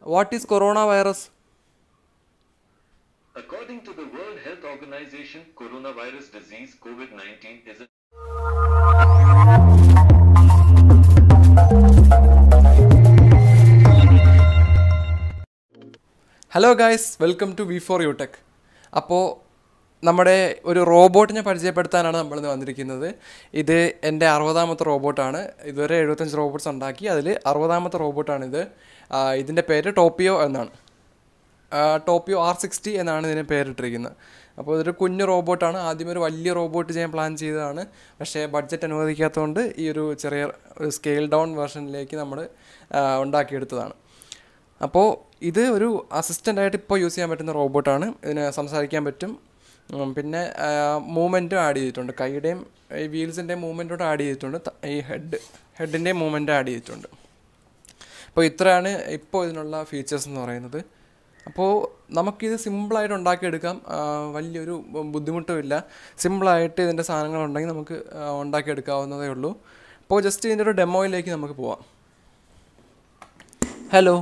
What is coronavirus According to the World Health Organization, coronavirus disease COVID-19 is a hello guys welcome to V four U tech അപ്പോൾ നമ്മുടെ ഒരു റോബോട്ടിനെ പരിചയപ്പെടുത്താനാണ് നമ്മളിന്ന് വന്നിരിക്കുന്നത് ഇത് എൻ്റെ അറുപതാമത്തെ റോബോട്ടാണ് ഇതുവരെ എഴുപത്തഞ്ച് റോബോട്ട്സ് ഉണ്ടാക്കി അതിൽ അറുപതാമത്തെ റോബോട്ടാണിത് ആ, ഇതിൻ്റെ പേര് ടോപ്പിയോ എന്നാണ് ആ, ടോപ്പിയോ ആർ സിക്സ്റ്റി എന്നാണ് ഇതിന് പേരിട്ടിരിക്കുന്നത് അപ്പോൾ ഇതൊരു കുഞ്ഞു റോബോട്ടാണ് ആദ്യം ഒരു വലിയ റോബോട്ട് ചെയ്യാൻ പ്ലാൻ ചെയ്തതാണ് പക്ഷേ ബഡ്ജറ്റ് അനുവദിക്കാത്തതുകൊണ്ട് ഈ ഒരു ചെറിയ ഒരു സ്കെയിൽ ഡൗൺ വേർഷനിലേക്ക് നമ്മൾ ഉണ്ടാക്കിയെടുത്തതാണ് അപ്പോൾ ഇത് ഒരു അസിസ്റ്റൻ്റ് ആയിട്ട് ഇപ്പോൾ യൂസ് ചെയ്യാൻ പറ്റുന്ന റോബോട്ടാണ് ഇതിന് സംസാരിക്കാൻ പറ്റും ഉം, പിന്നെ മൂവ്മെൻറ്റും ആഡ് ചെയ്തിട്ടുണ്ട് കൈയുടെയും ഈ വീൽസിൻ്റെയും മൂവ്മെൻറ്റോട് ആഡ് ചെയ്തിട്ടുണ്ട് ത- ഈ ഹെഡ് ഹെഡിൻ്റെയും മൂവ്മെൻറ്റ് ആഡ് ചെയ്തിട്ടുണ്ട് അപ്പോൾ ഇത്രയാണ് ഇപ്പോൾ ഇതിനുള്ള ഫീച്ചേഴ്സ് എന്ന് പറയുന്നത് അപ്പോൾ നമുക്കിത് സിമ്പിളായിട്ട് ഉണ്ടാക്കിയെടുക്കാം ആ, വലിയൊരു ബുദ്ധിമുട്ടും ഇല്ല സിമ്പിളായിട്ട് ഇതിൻ്റെ സാധനങ്ങളുണ്ടെങ്കിൽ നമുക്ക് ആ, ഉണ്ടാക്കിയെടുക്കാവുന്നതേ ഉള്ളൂ അപ്പോൾ ജസ്റ്റ് ഇതിൻ്റെ ഒരു ഡെമോയിലേക്ക് നമുക്ക് പോവാം hello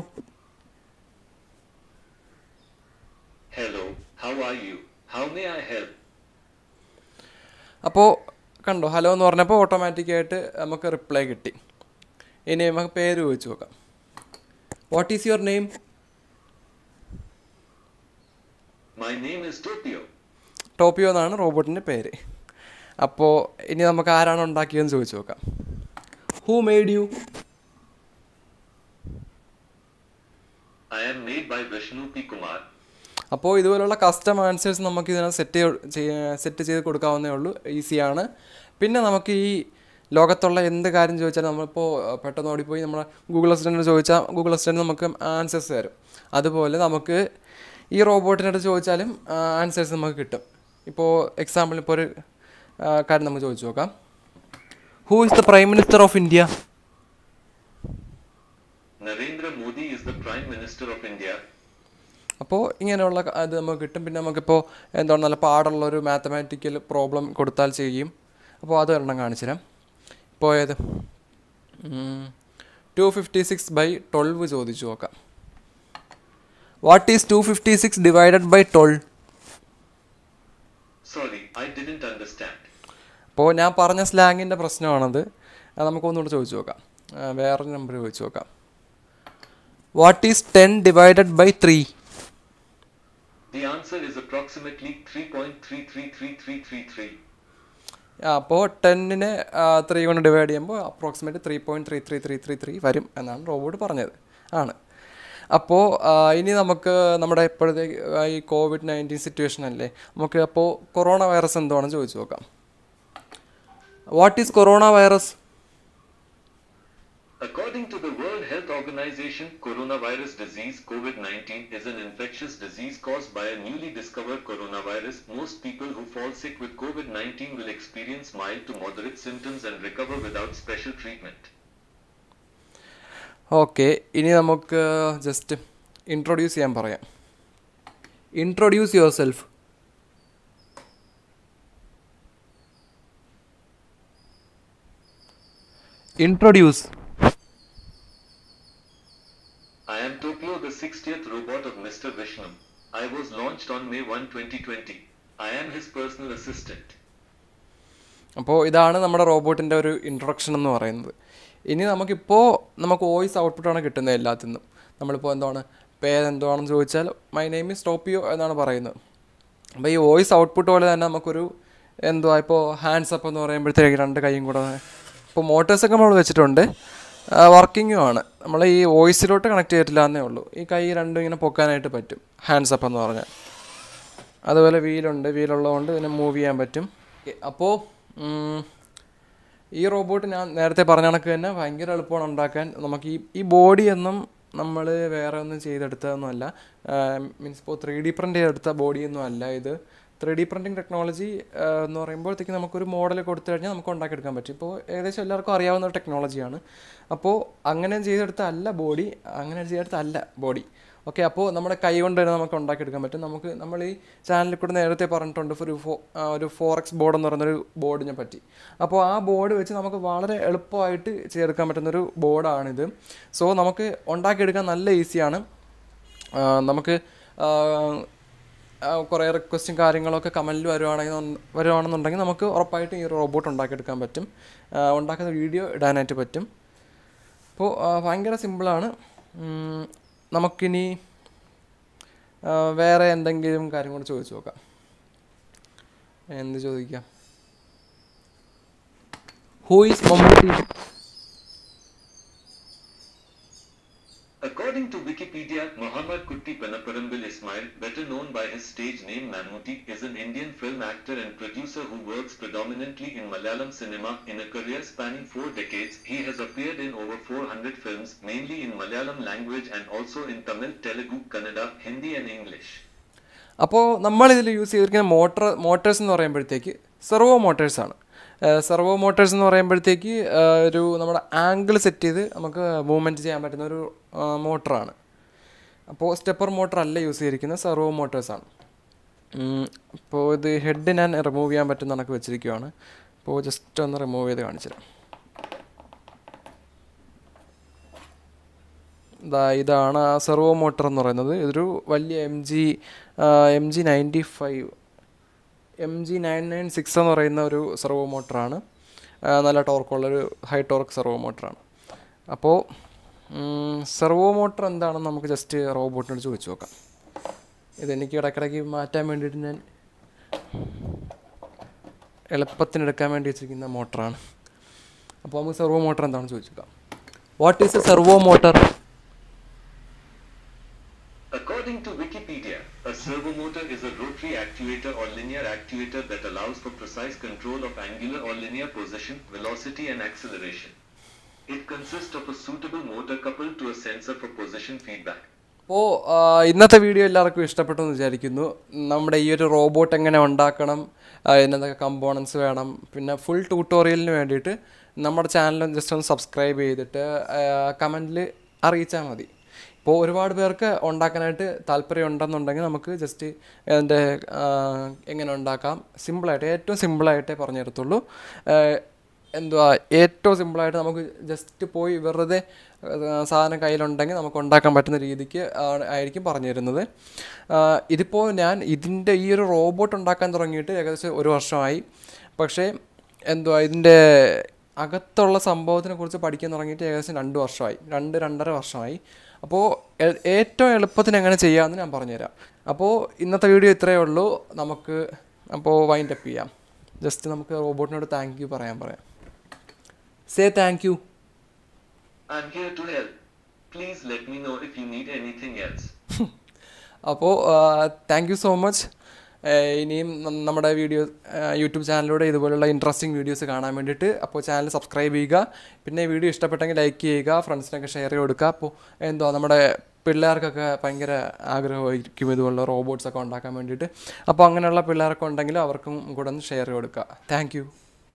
Hello, how are you? How may I help? അപ്പോൾ കണ്ടോ ഹലോ എന്ന് പറഞ്ഞപ്പോൾ ഓട്ടോമാറ്റിക്കായിട്ട് നമുക്ക് റിപ്ലൈ കിട്ടി ഇനി നമുക്ക് പേര് ചോദിച്ചു നോക്കാം what is your name My name is Tokyo. ടോപ്പിയോ എന്നാണ് റോബോട്ടിൻ്റെ പേര് അപ്പോൾ ഇനി നമുക്ക് ആരാണ് ഉണ്ടാക്കിയതെന്ന് ചോദിച്ചു നോക്കാം who made you I am made by Vishnu P. Kumar. അപ്പോൾ ഇതുപോലുള്ള കസ്റ്റം ആൻസേഴ്സ് നമുക്ക് ഇതിനകത്ത് സെറ്റ് സെറ്റ് ചെയ്ത് കൊടുക്കാവുന്നേ ഉള്ളൂ ഈസിയാണ് പിന്നെ നമുക്ക് ഈ ലോകത്തുള്ള എന്ത് കാര്യം ചോദിച്ചാലും നമ്മളിപ്പോൾ അഹ്, പെട്ടെന്ന് ഓടിപ്പോയി നമ്മളെ ഗൂഗിൾ അസിസ്റ്റൻറ്റ് ചോദിച്ചാൽ ഗൂഗിൾ അസിസ്റ്റൻറ്റ് നമുക്ക് ആൻസേഴ്സ് തരും അതുപോലെ നമുക്ക് ഈ റോബോട്ടിനടുത്ത് ചോദിച്ചാലും ആൻസേഴ്സ് നമുക്ക് കിട്ടും ഇപ്പോൾ എക്സാമ്പിൾ ഇപ്പോൾ ഒരു ആ, കാര്യം നമുക്ക് ചോദിച്ചു നോക്കാം who is the prime minister of India Narendra Modi is the Prime Minister of India. അപ്പോൾ ഇങ്ങനെയുള്ള ക- ഇത് നമുക്ക് കിട്ടും പിന്നെ നമുക്കിപ്പോൾ എന്താണ് നല്ല പാടുള്ള ഒരു മാത്തമാറ്റിക്കൽ പ്രോബ്ലം കൊടുത്താൽ ചെയ്യും അപ്പോൾ അത് ഒരെണ്ണം കാണിച്ചു തരാം ഇപ്പോൾ ഏത് two fifty six by twelve ചോദിച്ചു നോക്കാം what is two fifty six divided by twelve Sorry, I didn't understand. അപ്പോൾ ഞാൻ പറഞ്ഞ സ്ലാങ്ങിൻ്റെ പ്രശ്നമാണത് അത് നമുക്കൊന്നുകൂടെ ചോദിച്ചു നോക്കാം ആ, വേറൊരു നമ്പർ ചോദിച്ചു നോക്കാം what is ten divided by three The answer is approximately 3.333333. അപ്പോൾ ടെന്നിനെ ത്രീ കൊണ്ട് ഡിവൈഡ് ചെയ്യുമ്പോൾ approximate three point three three three three three വരും എന്നാണ് റോബോട്ട് പറഞ്ഞത് ആണ് അപ്പോൾ ഇനി നമുക്ക് നമ്മുടെ ഇപ്പോഴത്തെ ആ, ഈ കോവിഡ് നയൻറ്റീൻ സിറ്റുവേഷൻ അല്ലേ നമുക്ക് അപ്പോൾ കൊറോണ വൈറസ് എന്താണെന്ന് ചോദിച്ചു നോക്കാം what is coronavirus According to the World Health Organization, coronavirus disease COVID-19 is an infectious disease caused by a newly discovered coronavirus. Most people who fall sick with COVID-19 will experience mild to moderate symptoms and recover without special treatment. Okay ഇനി നമുക്ക് just introduce ചെയ്യാൻ പറയാം introduce yourself introduce I am Tokyo, the 60th robot of Mr. Vishnu. I was launched on May 1, 2020. I am his personal assistant. അപ്പോൾ ഇതാണ് നമ്മുടെ റോബോട്ടിൻ്റെ ഒരു introduction എന്ന് പറയുന്നത് ഇനി നമുക്കിപ്പോൾ നമുക്ക് വോയിസ് ഔട്ട്പുട്ടാണ് കിട്ടുന്നത് എല്ലാത്തിൽ നിന്നും നമ്മളിപ്പോൾ എന്താണ് പേരെന്തുവാണെന്ന് ചോദിച്ചാൽ മൈ നെയിം ഈസ് ടോപ്പിയോ എന്നാണ് പറയുന്നത് അപ്പോൾ ഈ വോയിസ് ഔട്ട്പുട്ട് പോലെ തന്നെ നമുക്കൊരു എന്തുവാ ഇപ്പോൾ ഹാൻഡ്സ് അപ്പ് എന്ന് പറയുമ്പോഴത്തേക്ക് രണ്ട് കൈയും കൂടെ ഇപ്പോൾ മോട്ടേഴ്സൊക്കെ നമ്മൾ വെച്ചിട്ടുണ്ട് വർക്കിങ്ങും ആണ് നമ്മൾ ഈ വോയിസിലോട്ട് കണക്ട് ചെയ്തിട്ടില്ല എന്നേ ഉള്ളൂ ഈ കൈ രണ്ടും ഇങ്ങനെ പൊക്കാനായിട്ട് പറ്റും ഹാൻഡ്സ് അപ്പ് എന്ന് പറഞ്ഞാൽ അതുപോലെ വീലുണ്ട് വീലുള്ളതുകൊണ്ട് ഇതിനെ മൂവ് ചെയ്യാൻ പറ്റും അപ്പോൾ ഈ റോബോട്ട് ഞാൻ നേരത്തെ പറഞ്ഞ കണക്ക് തന്നെ ഭയങ്കര എളുപ്പമാണ് ഉണ്ടാക്കാൻ നമുക്ക് ഈ ഈ ബോഡിയൊന്നും നമ്മൾ വേറെ ഒന്നും ചെയ്തെടുത്തതൊന്നുമല്ല മീൻസ് ഇപ്പോൾ ത്രീ ഡി പ്രിൻ്റ് ചെയ്തെടുത്ത ബോഡിയൊന്നും അല്ല ഇത് ത്രീ ഡി പ്രിൻറ്റിങ് ടെക്നോളജി എന്ന് പറയുമ്പോഴത്തേക്ക് നമുക്കൊരു മോഡൽ കൊടുത്തു കഴിഞ്ഞാൽ നമുക്ക് ഉണ്ടാക്കിയെടുക്കാൻ പറ്റും ഇപ്പോൾ ഏകദേശം എല്ലാവർക്കും അറിയാവുന്ന ഒരു ടെക്നോളജിയാണ് അപ്പോൾ അങ്ങനെ ചെയ്തെടുത്ത അല്ല ബോഡി അങ്ങനെ ചെയ്തെടുത്ത അല്ല ബോഡി ഓക്കെ അപ്പോൾ നമ്മുടെ കൈ കൊണ്ട് തന്നെ നമുക്ക് ഉണ്ടാക്കിയെടുക്കാൻ പറ്റും നമുക്ക് നമ്മൾ ഈ ചാനലിൽ കൂടെ നേരത്തെ പറഞ്ഞിട്ടുണ്ട് ഒരു ഫോ ആ, ഒരു ഫോർ എക്സ് ബോർഡ് എന്ന് പറയുന്നൊരു ബോർഡിനെ പറ്റി അപ്പോൾ ആ ബോർഡ് വെച്ച് നമുക്ക് വളരെ എളുപ്പമായിട്ട് ചെയ്തെടുക്കാൻ പറ്റുന്നൊരു ബോർഡാണിത് സോ നമുക്ക് ഉണ്ടാക്കിയെടുക്കാൻ നല്ല ഈസിയാണ് ആ, നമുക്ക് ആ, ആ, കുറേ റിക്വസ്റ്റും കാര്യങ്ങളൊക്കെ കമൻറ്റിൽ വരുവാണെങ്കിൽ വരുവാണെന്നുണ്ടെങ്കിൽ നമുക്ക് ഉറപ്പായിട്ടും ഈ ഒരു റോബോട്ട് ഉണ്ടാക്കിയെടുക്കാൻ പറ്റും ആ, ഉണ്ടാക്കുന്ന വീഡിയോ ഇടാനായിട്ട് പറ്റും അപ്പോൾ ആ, ഭയങ്കര സിമ്പിളാണ് ഉം, നമുക്കിനി ആ, വേറെ എന്തെങ്കിലും കാര്യം കൂടെ ചോദിച്ചു നോക്കാം എന്ത് ചോദിക്കാം who is Mammootty According to Wikipedia, Muhammad Kutti Panaparambil Ismail, better known by his stage name Mammootty, is an Indian film actor and producer who works predominantly in Malayalam cinema. In a career spanning four decades, he has appeared in over 400 films, mainly in Malayalam language and also in Tamil, Telugu, Kannada, Hindi and English. അപ്പോൾ നമ്മളിതിൽ use ചെയ്തിരിക്കുന്ന motor motors എന്ന് പറയുമ്പോഴത്തേക്ക് servo മോട്ടേഴ്സാണ് servo motors എന്ന് പറയുമ്പോഴത്തേക്ക് ആ, ഒരു നമ്മുടെ ആംഗിൾ സെറ്റ് ചെയ്ത് നമുക്ക് മൂവ്മെൻറ്റ് ചെയ്യാൻ പറ്റുന്ന ഒരു മോട്ടറാണ് അപ്പോൾ സ്റ്റെപ്പർ മോട്ടർ അല്ല യൂസ് ചെയ്തിരിക്കുന്നത് സെർവോ മോട്ടേഴ്സാണ് അപ്പോൾ ഇത് ഹെഡ് ഞാൻ റിമൂവ് ചെയ്യാൻ പറ്റുന്ന കണക്ക് വെച്ചിരിക്കുകയാണ് അപ്പോൾ ജസ്റ്റ് ഒന്ന് റിമൂവ് ചെയ്ത് കാണിച്ചു തരാം ദാ ഇതാണ് ആ സെർവോ മോട്ടർ എന്ന് പറയുന്നത് ഇതൊരു വലിയ M G M G ninety five M G nine nine six എന്ന് പറയുന്ന ഒരു സെർവോ മോട്ടറാണ് നല്ല ടോർക്കുള്ളൊരു ഹൈ ടോർക്ക് സെർവോ മോട്ടറാണ് അപ്പോൾ സെർവോ മോട്ടർ എന്താണെന്ന് നമുക്ക് ജസ്റ്റ് റോബോട്ടിനോട് ചോദിച്ചു നോക്കാം ഇതെനിക്ക് ഇടയ്ക്കിടയ്ക്ക് മാറ്റാൻ വേണ്ടിയിട്ട് ഞാൻ എളുപ്പത്തിനെടുക്കാൻ വേണ്ടി വെച്ചിരിക്കുന്ന മോട്ടറാണ് അപ്പോൾ നമുക്ക് സെർവോ മോട്ടർ എന്താണെന്ന് ചോദിച്ചു നോക്കാം what is a servo motor According to Wikipedia, a servo motor is a rotary actuator or linear actuator that allows for precise control of angular or linear position, velocity and acceleration. It consists of a suitable motor coupled to a sensor for position feedback. അപ്പോൾ ഇന്നത്തെ video എല്ലാവർക്കും ഇഷ്ടപ്പെട്ടു എന്ന് വിചാരിക്കുന്നു നമ്മുടെ ഈ ഒരു robot എങ്ങനെ ഉണ്ടാക്കണം ആ, എന്തൊക്കെ കമ്പോണൻസ് വേണം പിന്നെ ഫുൾ ട്യൂട്ടോറിയലിന് വേണ്ടിയിട്ട് നമ്മുടെ ചാനൽ ജസ്റ്റ് ഒന്ന് സബ്സ്ക്രൈബ് ചെയ്തിട്ട് കമൻറ്റിൽ അറിയിച്ചാൽ മതി ഇപ്പോൾ ഒരുപാട് പേർക്ക് ഉണ്ടാക്കാനായിട്ട് താല്പര്യം ഉണ്ടെന്നുണ്ടെങ്കിൽ നമുക്ക് ജസ്റ്റ് അതിൻ്റെ എങ്ങനെ ഉണ്ടാക്കാം സിമ്പിളായിട്ട് ഏറ്റവും സിമ്പിളായിട്ടേ പറഞ്ഞു തരത്തുള്ളൂ ആ, എന്തുവാ ഏറ്റവും സിമ്പിളായിട്ട് നമുക്ക് ജസ്റ്റ് പോയി വെറുതെ ആ, സാധനം കയ്യിലുണ്ടെങ്കിൽ നമുക്ക് ഉണ്ടാക്കാൻ പറ്റുന്ന രീതിക്ക് ആണ് ആയിരിക്കും പറഞ്ഞു തരുന്നത് ആ, ഇതിപ്പോൾ ഞാൻ ഇതിൻ്റെ ഈ ഒരു റോബോട്ട് ഉണ്ടാക്കാൻ തുടങ്ങിയിട്ട് ഏകദേശം ഒരു വർഷമായി പക്ഷേ എന്തുവാ ഇതിൻ്റെ അകത്തുള്ള സംഭവത്തിനെ കുറിച്ച് പഠിക്കാൻ തുടങ്ങിയിട്ട് ഏകദേശം രണ്ട് വർഷമായി രണ്ട് രണ്ടര വർഷമായി അപ്പോൾ എ- ഏറ്റവും എളുപ്പത്തിന് എങ്ങനെ ചെയ്യാമെന്ന് ഞാൻ പറഞ്ഞുതരാം അപ്പോൾ ഇന്നത്തെ വീഡിയോ ഇത്രയേ ഉള്ളൂ നമുക്ക് അപ്പോൾ വൈൻഡ് അപ്പ് ചെയ്യാം ജസ്റ്റ് നമുക്ക് റോബോട്ടിനോട് താങ്ക് യു പറയാൻ പറയാം say thank you I'm here to help. Please let me know if you need anything else. അപ്പോൾ താങ്ക് യു സോ മച്ച് ഇനിയും ന- നമ്മുടെ വീഡിയോ യൂട്യൂബ് ചാനലിലൂടെ ഇതുപോലുള്ള ഇൻട്രസ്റ്റിംഗ് വീഡിയോസ് കാണാൻ വേണ്ടിയിട്ട് അപ്പോൾ ചാനൽ സബ്സ്ക്രൈബ് ചെയ്യുക പിന്നെ വീഡിയോ ഇഷ്ടപ്പെട്ടെങ്കിൽ ലൈക്ക് ചെയ്യുക ഫ്രണ്ട്സിനൊക്കെ ഷെയർ ചെയ്ത് കൊടുക്കുക അപ്പോൾ എന്തോ നമ്മുടെ പിള്ളേർക്കൊക്കെ ഭയങ്കര ആഗ്രഹമായിരിക്കും ഇതുപോലുള്ള റോബോട്ട്സ് ഒക്കെ ഉണ്ടാക്കാൻ വേണ്ടിയിട്ട് അപ്പോൾ അങ്ങനെയുള്ള പിള്ളേരൊക്കെ ഉണ്ടെങ്കിൽ അവർക്കും കൂടെ ഒന്ന് ഷെയർ ചെയ്ത് കൊടുക്കുക താങ്ക് യു